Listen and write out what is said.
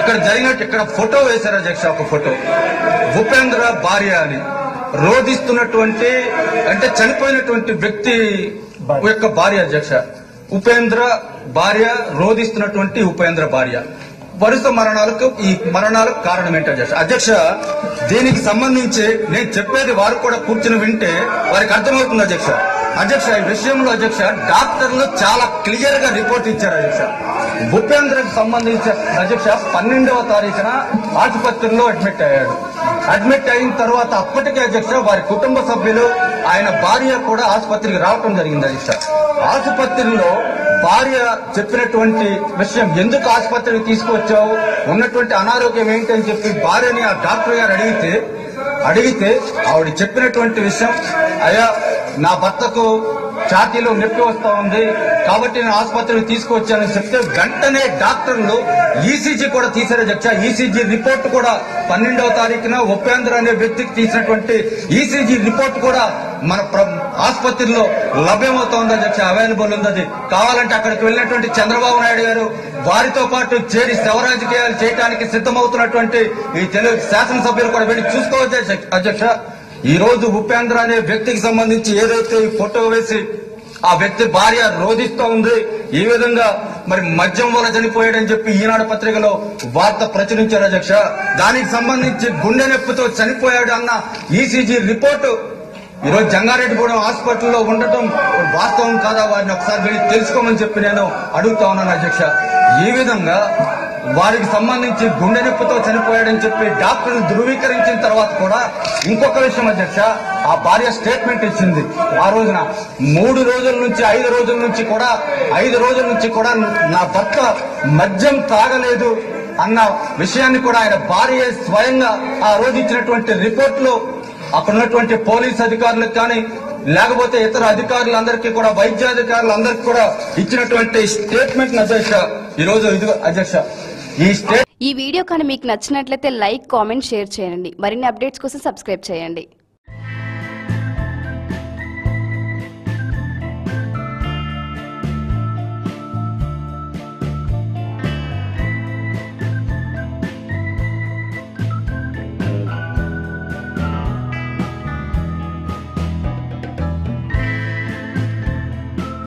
ఇక్కడ జరిగినట్టు ఇక్కడ ఫోటో వేశారు అధ్యక్ష ఒక ఫోటో ఉపేంద్ర భార్య అని రోధిస్తున్నటువంటి అంటే చనిపోయినటువంటి వ్యక్తి యొక్క భార్య అధ్యక్ష ఉపేంద్ర భార్య రోధిస్తున్నటువంటి ఉపేంద్ర భార్య వరుస మరణాలకు ఈ మరణాలకు కారణం ఏంటి అధ్యక్ష అధ్యక్ష దీనికి సంబంధించి నేను చెప్పేది వారు కూడా కూర్చుని వింటే వారికి అర్థమవుతుంది అధ్యక్ష అధ్యక్ష ఈ విషయంలో అధ్యక్ష డాక్టర్లు చాలా క్లియర్ గా రిపోర్ట్ ఇచ్చారు అధ్యక్ష భూపేంద్రకు సంబంధించి అధ్యక్ష పన్నెండవ తారీఖున ఆసుపత్రిలో అడ్మిట్ అయ్యాడు అడ్మిట్ అయిన తర్వాత అప్పటికే అధ్యక్ష వారి కుటుంబ సభ్యులు ఆయన భార్య కూడా ఆసుపత్రికి రావటం జరిగింది అధ్యక్ష ఆసుపత్రిలో భార్య చెప్పినటువంటి విషయం ఎందుకు ఆసుపత్రికి తీసుకొచ్చావు ఉన్నటువంటి అనారోగ్యం ఏంటి అని చెప్పి భార్యని ఆ డాక్టర్ గారు అడిగితే అడిగితే ఆవిడ చెప్పినటువంటి విషయం అయ్యా నా భర్తకు ఛాతీలో నొప్పి వస్తా ఉంది కాబట్టి నేను ఆసుపత్రికి తీసుకొచ్చానని చెప్తే వెంటనే డాక్టర్లు ఈసీజీ కూడా తీశారు అధ్యక్ష ఈసీజీ రిపోర్ట్ కూడా పన్నెండవ తారీఖున ఉపేంద్ర అనే వ్యక్తికి తీసినటువంటి ఈసీజీ రిపోర్ట్ కూడా మన ప్ర- ఆసుపత్రిలో లభ్యమవుతోంది అధ్యక్ష అవైలబుల్ ఉంది అది కావాలంటే అక్కడికి వెళ్ళినటువంటి చంద్రబాబు నాయుడు గారు వారితో పాటు చేరి శవ రాజకీయాలు చేయడానికి సిద్ధమవుతున్నటువంటి ఈ తెలుగు శాసనసభ్యులు కూడా వెళ్ళి చూసుకోవచ్చు అధ్యక్ష- అధ్యక్ష ఈ రోజు ఉపేంద్ర అనే వ్యక్తికి సంబంధించి ఏదైతే ఈ ఫోటో వేసి ఆ వ్యక్తి భార్య రోధిస్తూ ఉంది ఈ విధంగా మరి మద్యం వల్ల చనిపోయాడని చెప్పి ఈనాడు పత్రికలో వార్త ప్రచురించారు అధ్యక్ష దానికి సంబంధించి గుండె నొప్పితో చనిపోయాడు అన్న ఈసీజీ రిపోర్టు ఈరోజు జంగారెడ్డిగూడెం హాస్పిటల్లో ఉండటం వాస్తవం కాదా వారిని ఒకసారి వెళ్ళి తెలుసుకోమని చెప్పి నేను అడుగుతా ఉన్నాను అధ్యక్ష ఈ విధంగా వారికి సంబంధించి గుండె నొప్పితో చనిపోయాడని చెప్పి డాక్టర్లు ధృవీకరించిన తర్వాత కూడా ఇంకొక విషయం అధ్యక్ష ఆ భార్య స్టేట్మెంట్ ఇచ్చింది ఆ రోజున మూడు రోజుల నుంచి ఐదు రోజుల నుంచి కూడా ఐదు రోజుల నుంచి కూడా నా భర్త మద్యం తాగలేదు అన్న విషయాన్ని కూడా ఆయన భార్య స్వయంగా ఆ రోజు ఇచ్చినటువంటి రిపోర్ట్లో అక్కడ ఉన్నటువంటి పోలీస్ అధికారులకు కానీ లేకపోతే ఇతర అధికారులందరికీ కూడా వైద్యాధికారులందరికీ కూడా ఇచ్చినటువంటి స్టేట్మెంట్ అధ్యక్ష ఈ రోజు ఇది అధ్యక్ష ఈ స్టేట్ ఈ వీడియో కానీ మీకు నచ్చినట్లయితే లైక్ కామెంట్ షేర్ చేయండి మరిన్ని అప్డేట్స్ కోసం సబ్స్క్రైబ్ చేయండి